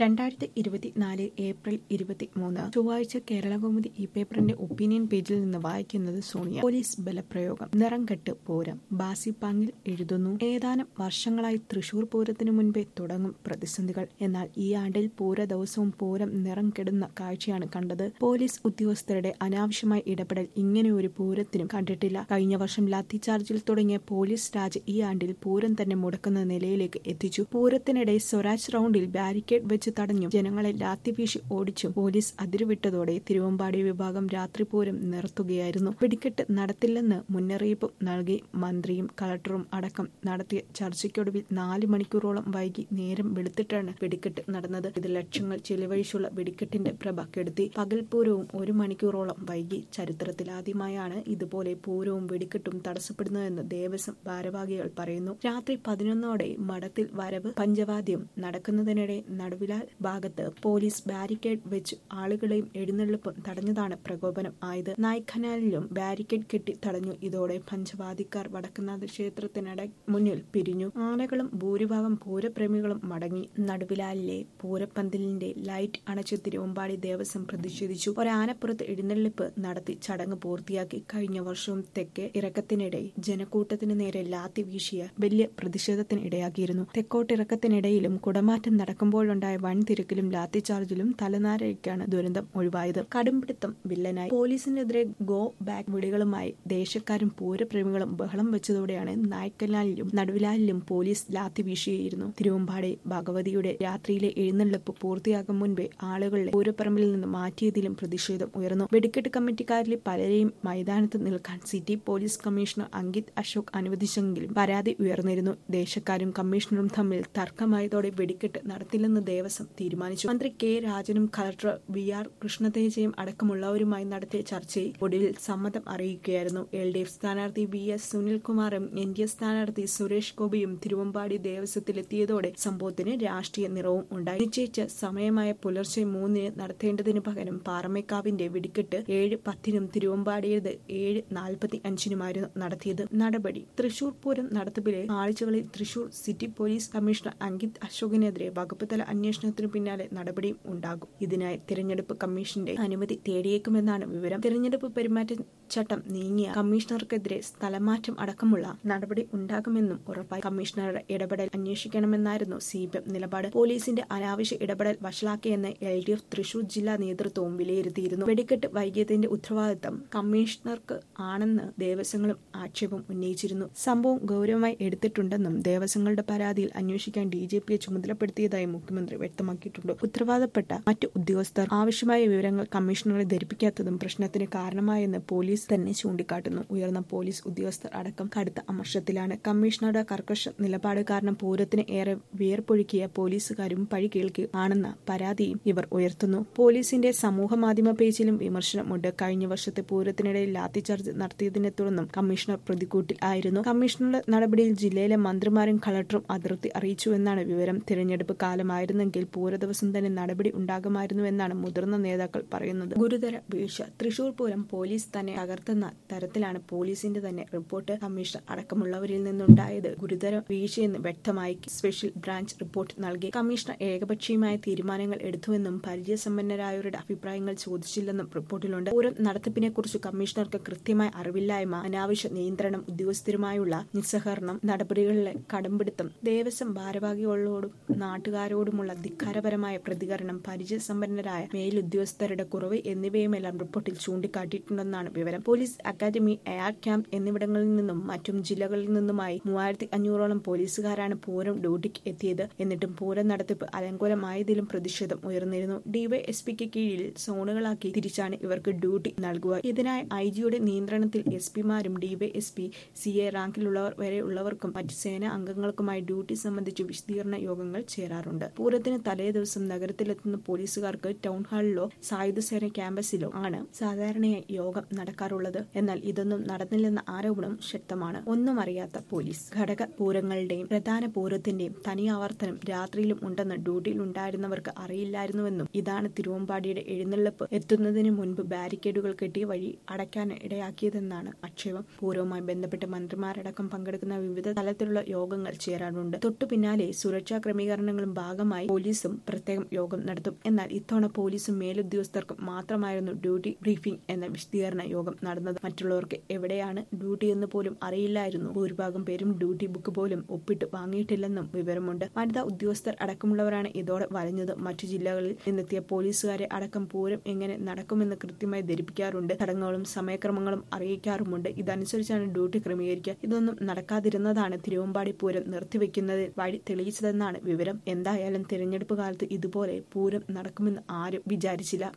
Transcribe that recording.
രണ്ടായിരത്തി ഇരുപത്തിനാല് ഏപ്രിൽ ഇരുപത്തിമൂന്ന് ചൊവ്വാഴ്ച കേരളകൗമുദി ഈ പേപ്പറിന്റെ ഒപ്പീനിയൻ പേജിൽ നിന്ന് വായിക്കുന്നത് സോണിയ പോലീസ് ബലപ്രയോഗം നിറം കെട്ട് പൂരം ബാസിപ്പാങ്ങിൽ എഴുതുന്നു ഏതാനും വർഷങ്ങളായി തൃശൂർ പൂരത്തിനു മുൻപേ തുടങ്ങും പ്രതിസന്ധികൾ എന്നാൽ ഈ ആണ്ടിൽ പൂര ദിവസവും പൂരം നിറം കെടുന്ന കാഴ്ചയാണ് കണ്ടത് പോലീസ് ഉദ്യോഗസ്ഥരുടെ അനാവശ്യമായ ഇടപെടൽ ഇങ്ങനെ ഒരു പൂരത്തിനും കണ്ടിട്ടില്ല കഴിഞ്ഞ വർഷം ലാത്തിചാർജിൽ തുടങ്ങിയ പോലീസ് രാജ് ഈ ആണ്ടിൽ പൂരം തന്നെ മുടക്കുന്ന നിലയിലേക്ക് എത്തിച്ചു പൂരത്തിനിടെ സ്വരാജ് റൌണ്ടിൽ ബാരിക്കേഡ് വെച്ച് തടഞ്ഞു ജനങ്ങളെ ലാത്തി വീശി ഓടിച്ചു പോലീസ് അതിരുവിട്ടതോടെ തിരുവമ്പാടി വിഭാഗം രാത്രി പൂരം നിർത്തുകയായിരുന്നു വെടിക്കെട്ട് നടത്തില്ലെന്ന് മുന്നറിയിപ്പ് നൽകി മന്ത്രിയും കളക്ടറും അടക്കം നടത്തിയ ചർച്ചയ്ക്കൊടുവിൽ നാല് മണിക്കൂറോളം വൈകി നേരം വെളുത്തിട്ടാണ് വെടിക്കെട്ട് നടന്നത് ഇത് ലക്ഷങ്ങൾ ചെലവഴിച്ചുള്ള വെടിക്കെട്ടിന്റെ പ്രഭ കെടുത്തി പകൽ പൂരവും ഒരു മണിക്കൂറോളം വൈകി ചരിത്രത്തിലാദ്യമായാണ് ഇതുപോലെ പൂരവും വെടിക്കെട്ടും തടസ്സപ്പെടുന്നതെന്ന് ദേവസ്വം ഭാരവാഹികൾ പറയുന്നു രാത്രി പതിനൊന്നോടെ മഠത്തിൽ വരവ് പഞ്ചവാദ്യം നടക്കുന്നതിനിടെ നടുവിലാൽ ഭാഗത്ത് പോലീസ് ബാരിക്കേഡ് വെച്ച് ആളുകളെയും എഴുന്നള്ളിപ്പും തടഞ്ഞതാണ് പ്രകോപനം ആയത് നായ്ഖനാലിലും ബാരിക്കേഡ് കെട്ടി തടഞ്ഞു ഇതോടെ പഞ്ചവാദിക്കാർ വടക്കുന്നാഥ ക്ഷേത്രത്തിനട മുന്നിൽ പിരിഞ്ഞു ആനകളും ഭൂരിഭാഗം പൂരപ്രേമികളും മടങ്ങി നടുവിലാലിലെ പൂരപ്പന്തലിന്റെ ലൈറ്റ് അണച്ച് തിരുവമ്പാടി ദേവസ്വം പ്രതിഷേധിച്ചു ഒരാനപ്പുറത്ത് എഴുന്നള്ളിപ്പ് നടത്തി ചടങ്ങ് പൂർത്തിയാക്കി കഴിഞ്ഞ വർഷവും തെക്കെ ഇറക്കത്തിനിടെ ജനക്കൂട്ടത്തിന് നേരെ ലാത്തി വീശിയ വലിയ പ്രതിഷേധത്തിന് ഇടയാക്കിയിരുന്നു തെക്കോട്ടിറക്കത്തിനിടയിലും കുടമാറ്റം നടക്കുമ്പോഴുണ്ടായ വൻ തിരക്കിലും ലാത്തി ചാർജിലും തലനാരയ്ക്കാണ് ദുരന്തം ഒഴിവായത് കടുംപിടുത്തം വില്ലനായി പോലീസിനെതിരെ ഗോ ബാക്ക് വിളികളുമായി ദേശക്കാരും പൂരപ്രേമികളും ബഹളം വെച്ചതോടെയാണ് നായ്ക്കലാലിലും നടുവിലാലിലും പോലീസ് ലാത്തി വീശിയിരുന്നു തിരുവമ്പാടി ഭഗവതിയുടെ രാത്രിയിലെ എഴുന്നള്ളിപ്പ് പൂർത്തിയാകും മുൻപേ ആളുകളെ പൂരപ്പറമ്പിൽ നിന്ന് മാറ്റിയതിലും പ്രതിഷേധം ഉയർന്നു വെടിക്കെട്ട് കമ്മിറ്റിക്കാരിലെ പലരെയും മൈതാനത്ത് നിൽക്കാൻ city police commissioner Ankit Ashok അനുവദിച്ചെങ്കിലും പരാതി ഉയർന്നിരുന്നു ദേശക്കാരും കമ്മീഷണറും തമ്മിൽ തർക്കമായതോടെ വെടിക്കെട്ട് നടത്തില്ലെന്ന് ദേവസ്വം തീരുമാനിച്ചു മന്ത്രി കെ രാജനും കളക്ടർ വി ആർ കൃഷ്ണതേജയും അടക്കമുള്ളവരുമായി നടത്തിയ ചർച്ചയിൽ ഒടുവിൽ സമ്മതം അറിയിക്കുകയായിരുന്നു എൽ ഡി എഫ് സ്ഥാനാർത്ഥി വി എസ് സുനിൽകുമാറും എൻ ഡി എ സ്ഥാനാർത്ഥി സുരേഷ് ഗോപിയും തിരുവമ്പാടി ദേവസ്വത്തിലെത്തിയതോടെ സംഭവത്തിന് രാഷ്ട്രീയ നിറവും ഉണ്ടായി നിശ്ചയിച്ച സമയമായ പുലർച്ചെ മൂന്നിന് നടത്തേണ്ടതിന് പകരം പാറമേക്കാവിന്റെ വെടിക്കെട്ട് ഏഴ് പത്തിനും തിരുവമ്പാടിയത് ഏഴ് നാൽപ്പത്തി അഞ്ചിനുമായിരുന്നു നടത്തിയത് നടപടി തൃശൂർ പൂരം നടത്തിപ്പിലെ ആഴ്ചകളിൽ Thrissur city police commissioner Ankit അശോകിനെതിരെ വകുപ്പ് തല അന്വേഷണത്തിനു പിന്നാലെ നടപടിയും ഉണ്ടാകും ഇതിനായി തിരഞ്ഞെടുപ്പ് കമ്മീഷന്റെ അനുമതി തേടിയേക്കുമെന്നാണ് വിവരം തിരഞ്ഞെടുപ്പ് പെരുമാറ്റച്ചട്ടം നീങ്ങിയ കമ്മീഷണർക്കെതിരെ സ്ഥലമാറ്റം അടക്കമുള്ള നടപടി ഉണ്ടാകുമെന്നും ഉറപ്പായി കമ്മീഷണറുടെ ഇടപെടൽ അന്വേഷിക്കണമെന്നായിരുന്നു സി പി എം നിലപാട് പോലീസിന്റെ അനാവശ്യ ഇടപെടൽ വഷളാക്കിയെന്ന് എൽ ഡി എഫ് തൃശൂർ ജില്ലാ നേതൃത്വവും വിലയിരുത്തിയിരുന്നു വെടിക്കെട്ട് വൈകിയതിന്റെ ഉത്തരവാദിത്തം കമ്മീഷണർക്ക് ആണെന്ന് ദേവസ്വങ്ങളും ആക്ഷേപം ഉന്നയിച്ചിരുന്നു സംഭവം ഗൗരവമായി എടുത്തിട്ടുണ്ടെന്നും ദേവസ്വങ്ങളുടെ പരാതിയിൽ അന്വേഷിക്കാൻ ഡി ജെ പിയെ ചുമതലപ്പെടുത്തിയതായി മുഖ്യമന്ത്രി വ്യക്തമാക്കിയിട്ടുണ്ട് ഉത്തരവാദപ്പെട്ട മറ്റ് ഉദ്യോഗസ്ഥർ ആവശ്യമായ വിവരങ്ങൾ കമ്മീഷണറെ ധരിപ്പിക്കാത്തതും പ്രശ്നത്തിന് കാരണമായെന്ന് പോലീസ് തന്നെ ചൂണ്ടിക്കാട്ടുന്നു ഉയർന്ന പോലീസ് ഉദ്യോഗസ്ഥർ അടക്കം കടുത്ത അമർഷത്തിലാണ് കമ്മീഷണറുടെ കർക്കശ നിലപാട് കാരണം പൂരത്തിന് ഏറെ വിയർപ്പൊഴുക്കിയ പോലീസുകാരും പഴി കേൾക്കുകയാണെന്ന പരാതിയും ഇവർ ഉയർത്തുന്നു പോലീസിന്റെ സമൂഹ മാധ്യമ പേജിലും വിമർശനമുണ്ട് കഴിഞ്ഞ വർഷത്തെ പൂരത്തിനിടയിൽ ലാത്തിചാർജ് നടത്തിയതിനെ തുടർന്നും കമ്മീഷണർ പ്രതിക്കൂട്ടിൽ ആയിരുന്നു കമ്മീഷണറുടെ നടപടിയിൽ ജില്ലയിലെ മന്ത്രിമാരും കളക്ടറും അതൃപ്തി അറിയിച്ചുവെന്നാണ് വിവരം തിരഞ്ഞെടുപ്പ് കാലമായിരുന്നെങ്കിൽ പൂരദിവസം തന്നെ നടപടി ഉണ്ടാകുമായിരുന്നുവെന്നാണ് മുതിർന്ന നേതാക്കൾ പറയുന്നത് ഗുരുതര വീഴ്ച തൃശൂർ പൂരം പോലീസ് തന്നെ തകർത്തെന്ന തരത്തിലാണ് പോലീസിന്റെ തന്നെ റിപ്പോർട്ട് കമ്മീഷണർ അടക്കമുള്ളവരിൽ നിന്നുണ്ടായത് ഗുരുതര വീഴ്ചയെന്ന് വ്യക്തമായി സ്പെഷ്യൽ ബ്രാഞ്ച് റിപ്പോർട്ട് നൽകി കമ്മീഷണർ ഏകപക്ഷീയമായ തീരുമാനങ്ങൾ എടുത്തുവെന്നും പരിചയസമ്പന്നരായവരുടെ അഭിപ്രായങ്ങൾ ചോദിച്ചില്ലെന്നും റിപ്പോർട്ടിലുണ്ട് പൂരം നടത്തിപ്പിനെക്കുറിച്ച് കമ്മീഷണർക്ക് കൃത്യമായ അറിവില്ലായ്മ അനാവശ്യ നിയന്ത്രണം ഉദ്യോഗസ്ഥരുമായുള്ള നിസ്സഹകരണം നടപടികളിലെ കടമ്പിടുത്തം ദേവസ്വം ഭാരവാഹികളോടും നാട്ടുകാരോടുമുള്ള ധിക്കാരപരമായ പ്രതികരണം പരിചയസമ്പന്നരായ മേലുദ്യോഗസ്ഥരുടെ കുറവ് എന്നിവയുമെല്ലാം റിപ്പോർട്ടിൽ ചൂണ്ടിക്കാട്ടിയിട്ടുണ്ടെന്നാണ് വിവരം പോലീസ് അക്കാദമി എയർ ക്യാമ്പ് എന്നിവിടങ്ങളിൽ നിന്നും മറ്റും ജില്ലകളിൽ നിന്നുമായി മൂവായിരത്തി അഞ്ഞൂറോളം പോലീസുകാരാണ് പൂരം ഡ്യൂട്ടിക്ക് എത്തിയത് എന്നിട്ടും പൂരം നടത്തിപ്പ് അലങ്കോലമായതിലും പ്രതിഷേധം ഉയർന്നിരുന്നു ഡിവൈഎസ്പിക്ക് കീഴിൽ സോണുകളാക്കി തിരിച്ചാണ് ഇവർക്ക് ഡ്യൂട്ടി നൽകുക ഇതിനായി ഐ ജിയുടെ നിയന്ത്രണത്തിൽ എസ് പിമാരും ഡിവൈഎസ്പി സി എ റാങ്കിലുള്ളവർ വരെ ഉള്ളവർക്കും മറ്റ് സേനാ അംഗങ്ങൾക്കുമായി ഡ്യൂട്ടി സംബന്ധിച്ച് വിശദീകരണ യോഗങ്ങൾ ചേരാറുണ്ട് പൂരത്തിന് തലേ ദിവസം നഗരത്തിലെത്തുന്ന പോലീസുകാർക്ക് ടൗൺ ഹാളിലോ സായുധസേന ക്യാമ്പസിലോ ആണ് സാധാരണയായി യോഗം നടക്കാറുള്ളത് എന്നാൽ ഇതൊന്നും നടന്നില്ലെന്ന ആരോപണം ശക്തമാണ് ഒന്നും അറിയാത്ത പോലീസ് ഘടക പൂരങ്ങളുടെയും പ്രധാന പൂരത്തിന്റെയും തനി ആവർത്തനം രാത്രിയിലും ഉണ്ടെന്ന് ഡ്യൂട്ടിയിൽ ഉണ്ടായിരുന്നവർക്ക് അറിയില്ലായിരുന്നുവെന്നും ഇതാണ് തിരുവമ്പാടിയുടെ എഴുന്നള്ളിപ്പ് എത്തുന്നതിന് മുൻപ് ബാരിക്കേഡുകൾ കെട്ടിയ വഴി അടയ്ക്കാൻ ഇടയാക്കിയതെന്നാണ് ആക്ഷേപം പൂരവുമായി ബന്ധപ്പെട്ട് മന്ത്രിമാരടക്കം പങ്കെടുക്കുന്ന വിവിധ തലത്തിലുള്ള യോഗങ്ങൾ ചേരാറുണ്ട് തൊട്ടു പിന്നാലെ സുരക്ഷാ ക്രമീകരണങ്ങളും ഭാഗമായി പോലീസ് പോലീസും പ്രത്യേകം യോഗം നടത്തും എന്നാൽ ഇത്തവണ പോലീസും മേലുദ്യോഗസ്ഥർക്കും മാത്രമായിരുന്നു ഡ്യൂട്ടി ബ്രീഫിംഗ് എന്ന വിശദീകരണ യോഗം നടന്നത് മറ്റുള്ളവർക്ക് എവിടെയാണ് ഡ്യൂട്ടി എന്ന് പോലും അറിയില്ലായിരുന്നു ഭൂരിഭാഗം പേരും ഡ്യൂട്ടി ബുക്ക് പോലും ഒപ്പിട്ട് വാങ്ങിയിട്ടില്ലെന്നും വിവരമുണ്ട് വനിതാ ഉദ്യോഗസ്ഥർ അടക്കമുള്ളവരാണ് ഇതോടെ വലഞ്ഞത് മറ്റു ജില്ലകളിൽ നിന്നെത്തിയ പോലീസുകാരെ അടക്കം പൂരം എങ്ങനെ നടക്കുമെന്ന് കൃത്യമായി ധരിപ്പിക്കാറുണ്ട് ചടങ്ങുകളും സമയക്രമങ്ങളും അറിയിക്കാറുമുണ്ട് ഇതനുസരിച്ചാണ് ഡ്യൂട്ടി ക്രമീകരിക്കുക ഇതൊന്നും നടക്കാതിരുന്നതാണ് തിരുവമ്പാടി പൂരം നിർത്തിവെക്കുന്നതിൽ വഴി തെളിയിച്ചതെന്നാണ് വിവരം എന്തായാലും തിരഞ്ഞെടുപ്പ് കാലത്ത് ഇതുപോലെ പൂരം നടക്കുമെന്ന് ആരും വിചാരിച്ചില്ല